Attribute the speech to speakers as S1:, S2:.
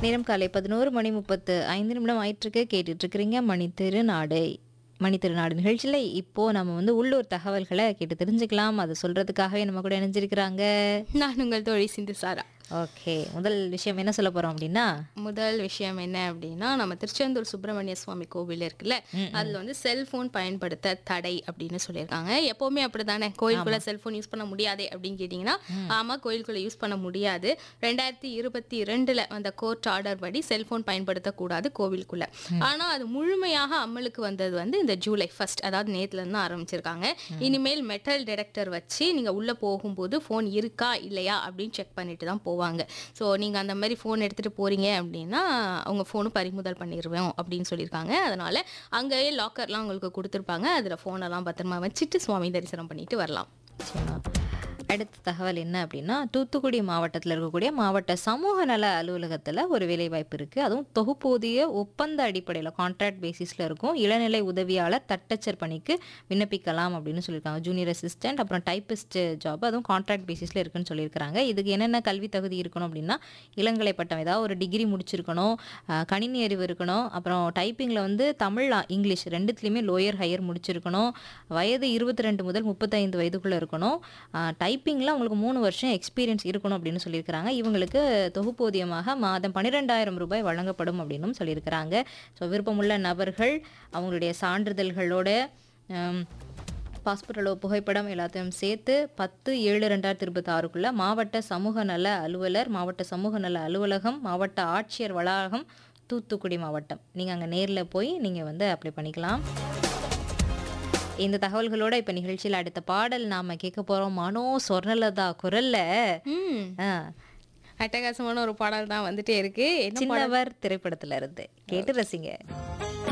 S1: நேரம் காலை பதினோரு மணி முப்பத்து ஐந்து நிமிடம் ஆயிட்டிருக்கு கேட்டுட்டு இருக்கிறீங்க மணி திருநாடு மணி திருநாடு நிகழ்ச்சியில் இப்போ நம்ம வந்து உள்ளூர் தகவல்களை கேட்டு தெரிஞ்சுக்கலாம் அதை சொல்றதுக்காகவே நம்ம கூட இணைஞ்சிருக்கிறாங்க
S2: நான் உங்கள் தோழி சிந்து சாரா
S1: ஓகே முதல் விஷயம் என்ன சொல்ல போறோம் அப்படின்னா
S2: முதல் விஷயம் என்ன அப்படின்னா நம்ம திருச்செந்தூர் சுப்பிரமணிய சுவாமி கோவில் இருக்குல்ல அதுல வந்து செல்போன் பயன்படுத்த தடை அப்படின்னு சொல்லியிருக்காங்க எப்பவுமே அப்படிதானே கோயிலுக்குள்ள செல்போன் யூஸ் பண்ண முடியாதே அப்படின்னு கேட்டிங்கன்னா ஆமா கோயிலுக்குள்ள யூஸ் பண்ண முடியாது ரெண்டாயிரத்தி இருபத்தி ரெண்டுல வந்த கோர்ட் ஆர்டர் படி செல்போன் பயன்படுத்தக்கூடாது கோவிலுக்குள்ள ஆனா அது முழுமையாக அமலுக்கு வந்தது வந்து இந்த ஜூலை ஃபர்ஸ்ட் அதாவது நேத்துல இருந்து ஆரம்பிச்சிருக்காங்க இனிமேல் மெட்டல் டிடெக்டர் வச்சு நீங்க உள்ள போகும்போது ஃபோன் இருக்கா இல்லையா அப்படின்னு செக் பண்ணிட்டு தான் போவாங்க ஸோ நீங்க அந்த மாதிரி ஃபோன் எடுத்துட்டு போறீங்க அப்படின்னா அவங்க ஃபோனும் பறிமுதல் பண்ணிடுவோம் அப்படின்னு சொல்லியிருக்காங்க அதனால அங்கேயே லாக்கர்லாம் உங்களுக்கு கொடுத்துருப்பாங்க அதில் ஃபோனெல்லாம் பத்திரமா வச்சுட்டு சுவாமி தரிசனம் பண்ணிட்டு வரலாம்
S1: நிச்சயமா. அடுத்த தகவல் என்ன அப்படின்னா தூத்துக்குடி மாவட்டத்தில் இருக்கக்கூடிய மாவட்ட சமூக நல அலுவலகத்தில் ஒரு வேலைவாய்ப்பு இருக்குது அதுவும் தொகுப்பூதிய ஒப்பந்த அடிப்படையில் கான்ட்ராக்ட் பேசிஸில் இருக்கும் இளநிலை உதவியாளர் தட்டச்சர் பணிக்கு விண்ணப்பிக்கலாம் அப்படின்னு சொல்லியிருக்காங்க ஜூனியர் அசிஸ்டன்ட் அப்புறம் டைப்பிஸ்ட் ஜாப் அதுவும் கான்ட்ராக்ட் பேசிஸில் இருக்குன்னு சொல்லியிருக்காங்க இதுக்கு என்னென்ன கல்வி தகுதி இருக்கணும் அப்படின்னா இளங்கலை பட்டம் ஏதாவது ஒரு டிகிரி முடிச்சிருக்கணும் அஹ், கணினி அறிவு இருக்கணும் அப்புறம் டைப்பிங்கில் வந்து தமிழ் ஆ- இங்கிலீஷ் ரெண்டுத்துலேயுமே லோயர் ஹையர் முடிச்சிருக்கணும் வயது இருபத்தி ரெண்டு முதல் முப்பத்தைந்து வயதுக்குள்ளே இருக்கணும் டைப்பிங்கில் அவங்களுக்கு மூணு வருஷம் எக்ஸ்பீரியன்ஸ் இருக்கணும் அப்படின்னு சொல்லியிருக்கிறாங்க இவங்களுக்கு தொகுப்பூதியமாக மாதம் பன்னிரெண்டாயிரம் ரூபாய் வழங்கப்படும் அப்படின்னும் சொல்லியிருக்கிறாங்க ஸோ விருப்பமுள்ள நபர்கள் அவங்களுடைய சான்றிதழ்களோட ஆம், பாஸ்போர்ட் அளவு புகைப்படம் எல்லாத்தையும் சேர்த்து பத்து ஏழு ரெண்டாயிரத்தி இருபத்தி ஆறுக்குள்ள மாவட்ட சமூக நல அலுவலர் மாவட்ட சமூக நல அலுவலகம் மாவட்ட ஆட்சியர் வளாகம் தூத்துக்குடி மாவட்டம் நீங்கள் அங்கே நேரில் போய் நீங்கள் வந்து அப்ளை பண்ணிக்கலாம் இந்த தகவல்களோட இப்போ நிகழ்ச்சியில் அடுத்த பாடல் நாம கேட்க போறோம் மனோ சொர்ணலதா குரல்ல
S2: ம்
S1: ஆ,
S2: அட்டகாசமான ஒரு பாடல் தான் வந்துட்டே இருக்கு என்ன
S1: சின்னவர் திரைப்படத்துல இருந்து கேட்டு ரசிங்க